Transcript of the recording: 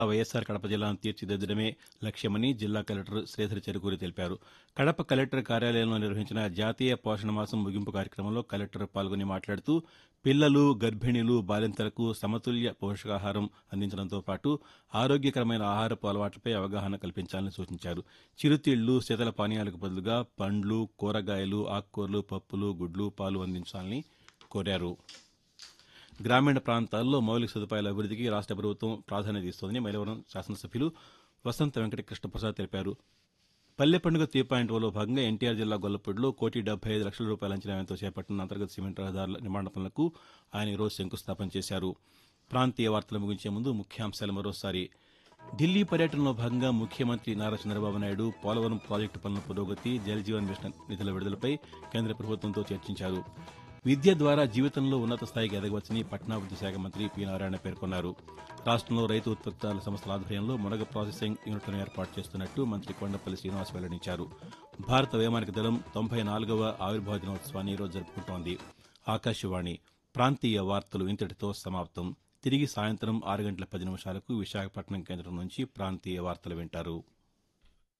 వైఎస్సార్ కడప జిల్లాను తీర్చిదిద్దడమే లక్ష్యమని జిల్లా కలెక్టర్ శ్రీధర్ చెరుకూరి తెలిపారు కడప కలెక్టర్ కార్యాలయంలో నిర్వహించిన జాతీయ పోషణ మాసం ముగింపు కార్యక్రమంలో కలెక్టర్ పాల్గొని మాట్లాడుతూ పిల్లలు గర్భిణీలు బాలింతలకు సమతుల్య పోషకాహారం అందించడంతో పాటు ఆరోగ్యకరమైన ఆహారపు అలవాట్లపై అవగాహన కల్పించాలని సూచించారు చిరుతిళ్లు శీతల పానీయాలకు బదులుగా పండ్లు కూరగాయలు ఆకుకూరలు పప్పులు గుడ్లు పాలు అందించాలని కోరారు గ్రామీణ ప్రాంతాల్లో మౌలిక సదుపాయాల అభివృద్ధికి రాష్ట్ర ప్రభుత్వం ప్రాధాన్యత ఇస్తోందని మైలవరం శాసనసభ్యులు వసంత వెంకట కృష్ణప్రసాద్ తెలిపారు పల్లె పండుగ త్రీ పాయింట్ ఓలో భాగంగా ఎన్టీఆర్ జిల్లా గొల్లపూడిలో కోటి డెబ్బై ఐదు లక్షల రూపాయల అంచనా వ్యయంతో చేపట్టిన అంతర్గత సిమెంట్ రహదారుల నిర్మాణ పనులకు ఆయన ఈరోజు శంకుస్థాపన చేశారు ప్రాంతీయ వార్తలు ముగించే ముందు ముఖ్యాంశాలు మరోసారి ఢిల్లీ పర్యటనలో భాగంగా ముఖ్యమంత్రి నారా చంద్రబాబు నాయుడు పోలవరం ప్రాజెక్టు పనుల పురోగతి జలజీవన్ మిషన్ నిధుల విడుదలపై కేంద్ర ప్రభుత్వంతో చర్చించారు విద్య ద్వారా జీవితంలో ఉన్నత స్థాయికి ఎదగవచ్చని పట్టణాభివృద్ది శాఖ మంత్రి పి నారాయణ పేర్కొన్నారు రాష్ట్రంలో రైతు ఉత్పత్తుల సంస్థల ఆధ్వర్యంలో మునగ ప్రాసెసింగ్ యూనిట్లను ఏర్పాటు చేస్తున్నట్టు మంత్రి కొండపల్లి శ్రీనివాస్ వెల్లడించారు భారత వైమానిక దళం తొంభై నాలుగవ ఆవిర్భావ దినోత్సవాన్ని ఈరోజు జరుపుకుంటోంది ఆకాశవాణి ప్రాంతీయ వార్తలు ఇంతటితో సమాప్తం తిరిగి సాయంత్రం ఆరు గంటల పది నిమిషాలకు విశాఖపట్నం కేంద్రం నుంచి ప్రాంతీయ వార్తలు వింటారు